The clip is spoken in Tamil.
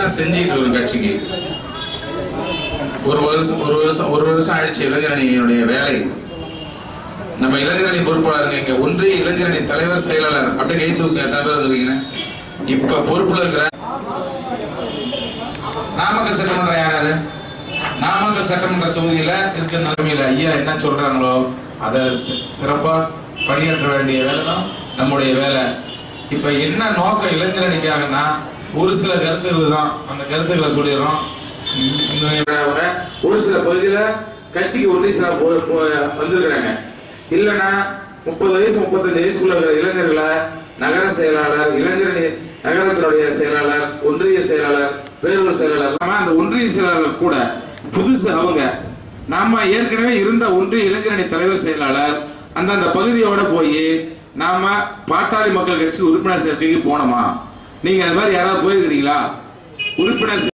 செஞ்சுட்டு இருக்கோம் கட்சிக்கு ஒரு வருஷம் ஒரு வருஷம் ஒரு வருஷம் ஆயிடுச்சு இளைஞரணியினுடைய வேலை நம்ம இளைஞரணி பொறுப்பாளருங்க இங்க ஒன்றிய இளைஞரணி தலைவர் செயலாளர் அப்படியே கை தூக்க எத்தனை பேர் வந்துருக்கீங்க இப்ப பொறுப்புல இருக்கிற நாமக்கல் சட்டமன்றம் யார் யாரு நாமக்கல் சட்டமன்ற தொகுதியில இருக்கிற நிலைமையில ஐயா என்ன சொல்றாங்களோ அதை சி- சிறப்பா பணியாற்ற வேண்டிய வேலை தான் நம்முடைய வேலை இப்ப என்ன நோக்கம் இளைஞரணிக்காகனா ஒரு சில கருத்துக்கள் தான் அந்த கருத்துக்களை சொல்லிடுறோம் உம் இன்னும் ஒரு சில பகுதியில கட்சிக்கு ஒன்றிய சில வந்திருக்கிறாங்க இல்லைன்னா முப்பது வயசு முப்பத்தஞ்சு வயசுக்குள்ள இருக்கிற இளைஞர்களை நகர செயலாளர் இளைஞரணி நகரத்தினுடைய செயலாளர் ஒன்றிய செயலாளர் பேரூர் செயலாளர் ஆனா அந்த ஒன்றிய செயலாளர் கூட புதுசு அவங்க நாம ஏற்கனவே இருந்த ஒன்றிய இளைஞரணி தலைவர் செயலாளர் அந்தந்த பகுதியோட போய் நாம பாட்டாளி மக்கள் கட்சி உறுப்பினர் சேர்க்கைக்கு போனோமா நீங்க அது மாதிரி யாராவது போயிருக்கிறீங்களா உறுப்பினர்